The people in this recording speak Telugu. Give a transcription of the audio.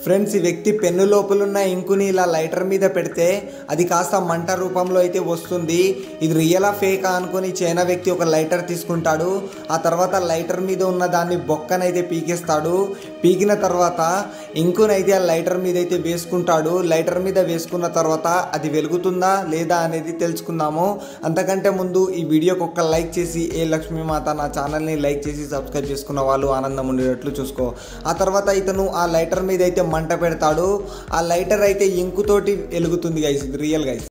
ఫ్రెండ్స్ ఈ వ్యక్తి పెన్ను లోపలున్న ఇంకుని ఇలా లైటర్ మీద పెడితే అది కాస్త మంట రూపంలో అయితే వస్తుంది ఇది రియలా ఫేకా అనుకుని చైనా వ్యక్తి ఒక లైటర్ తీసుకుంటాడు ఆ తర్వాత లైటర్ మీద ఉన్న దాన్ని బొక్కనైతే పీకేస్తాడు పీకిన తర్వాత ఇంకునైతే ఆ లైటర్ మీద అయితే వేసుకుంటాడు లైటర్ మీద వేసుకున్న తర్వాత అది వెలుగుతుందా లేదా అనేది తెలుసుకుందాము అంతకంటే ముందు ఈ వీడియోకి ఒక్క లైక్ చేసి ఏ లక్ష్మీమాత నా ఛానల్ని లైక్ చేసి సబ్స్క్రైబ్ చేసుకున్న వాళ్ళు ఆనందం ఉండేటట్లు చూసుకో ఆ తర్వాత ఇతను ఆ లైటర్ మీద అయితే మంట పెడతాడు ఆ లైటర్ అయితే ఇంకుతోటి వెలుగుతుంది గైస్ ఇది రియల్ గైస్